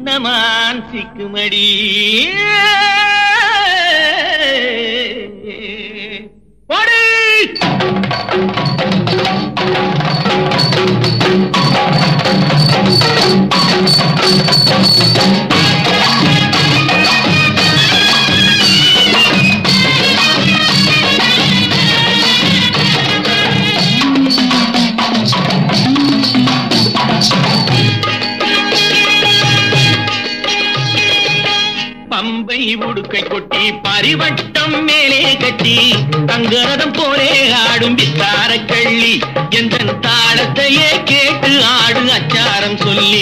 cinnamon சிக்குமடி போடு பம்பை உடுக்கை கொட்டி பரிவட்டம் மேலே கட்டி தங்கரதம் போலே ஆடும் வித்தார கள்ளி எந்த தாளத்தையே கேட்டு ஆடு அச்சாரம் சொல்லி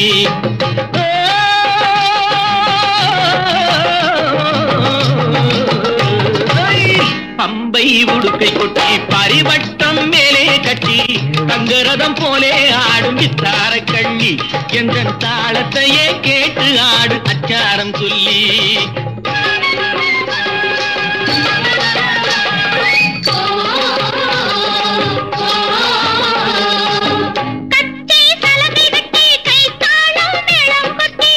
பம்பை உடுக்கை கொட்டி பரிவட்டம் மேலே கட்டி தங்கரதம் போலே ஆடும் வித்தார கள்ளி எந்த தாளத்தையே கேட்டு ஆடு அச்சாரம் சொல்லி கட்டி சலங்கை கட்டி கை தாளம் மேளம் கொட்டி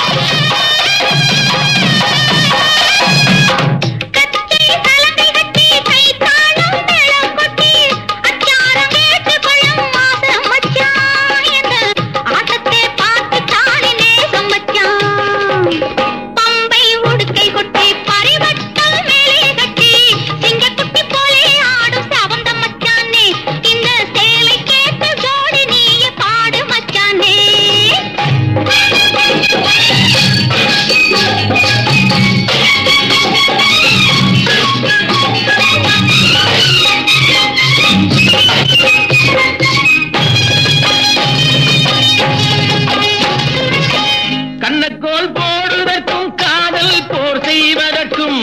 கட்டி சலங்கை கட்டி கை தாளம் மேளம் கொட்டி அச்சாரம் கேட்டு கொள்ளும் மாசம் மச்சான் என்ற ஆட்டத்தை பார்த்து தானே நேசம் மச்சான் பம்பை உடுக்கை கொட்டி பரிவட்டம் மேலே கட்டி சிங்கக்குட்டி போலே ஆடும் சவந்த மச்சானே இந்த சேலை கேட்டு ஜோடி நீயே பாடு மச்சானே கண்ணக்கோல் போடுவதற்கும் காதல் போர் செய்வதற்கும்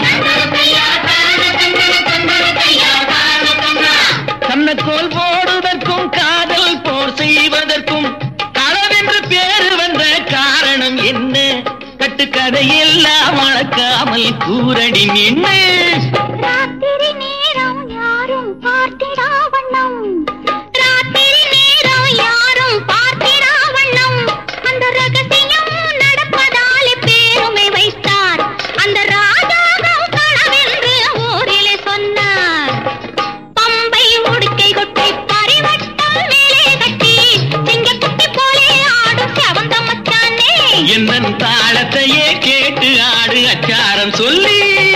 கண்ணக்கோல் போடுவதற்கும் காதல் போர் செய்வதற்கும் களவென்று பேரு வந்த காரணம் என்ன கட்டுக்கதையெல்லாம் வளர்க்காமல் கூரடி நின்று ராத்திரி நேரம் யாரும் பார்த்திடா வண்ணம் ராத்திரி நேரம் யாரும் பார்த்திடா வண்ணம் அந்த ரகசியம் நடப்பதாலே பேருமை வைத்தார் அந்த ராஜாகம் களவென்று ஊரிலே சொன்னார் பம்பை உடுக்கை கொட்டி பரிவட்டம் மேலே கட்டி சிங்கக்குட்டி போலே ஆடும் செவந்த மச்சானே என்னன் தாளத்தையே கேட்டு ஆடு அச்சாரம் சொல்லி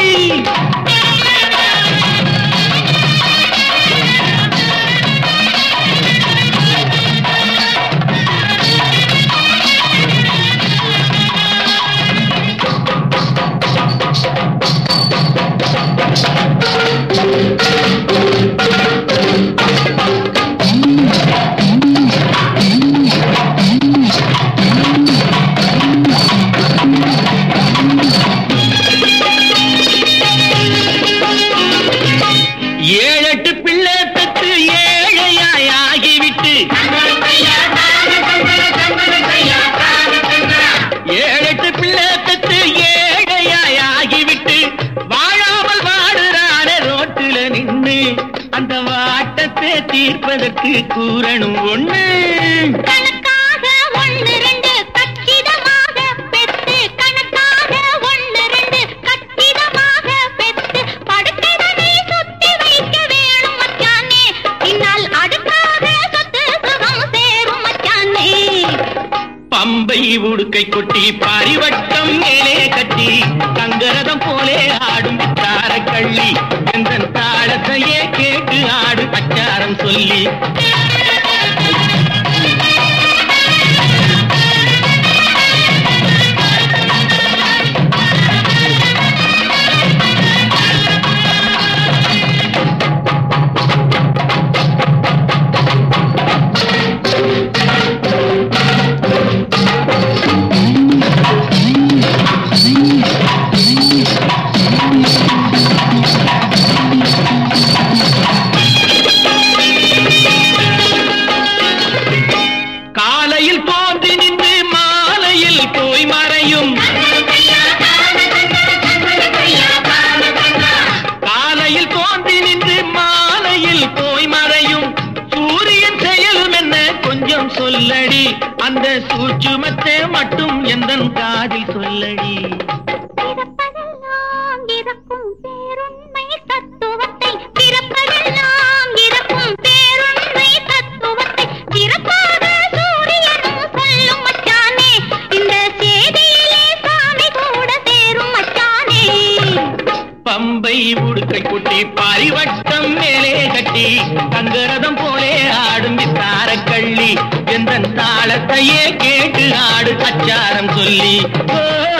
ஏழெட்டு பிள்ளை பெற்று ஏழையாய் ஆகிவிட்டு ஏழெட்டு பிள்ளை பெற்று ஏழையாய் ஆகிவிட்டு வாழாமல் வாடுறான ரோட்டுல நின்னு அந்த வாட்டத்தை தீர்ப்பதற்கு கூறணும் ஒண்ணு கணக்காக ஒண்ணு ரெண்டு கச்சிதமாக பெத்து கணக்காக ஒண்ணு ரெண்டு கச்சிதமாக பெத்து படுக்கைதனை சுத்தி வைக்க வேணும் மச்சானே பின்னால் அடுக்காக சொத்து சுகம் சேரும் மச்சானே பம்பை உடுக்கை கொட்டி பரிவட்டம் மேலே கட்டி தங்கரதம் போலே ஆடும் தார கள்ளி எந்த தாளத்தையே கேட்டு ஆடு அச்சாரம் சொல்லி அந்த சூச்சுமத்தை மட்டும் எந்தன் காதில் சொல்லடி பிறப்பதெல்லாம் இறக்கும் பேருண்மை தத்துவத்தை பிறப்பதெல்லாம் இறக்கும் பேருண்மை தத்துவத்தை பிறப்பாத சூரியனும் சொல்லும் மச்சானே இந்த செய்தியிலே சாமி கூட சேரும் மச்சானே பம்பை உடுக்கை குட்டி பாரிவட்டம் மேலே கட்டி தங்கரதம் போலே ஆடும் வித்தார கள்ளி எந்த தாளத்தையே கேட்டு ஆடு அச்சாரம் சொல்லி ஓ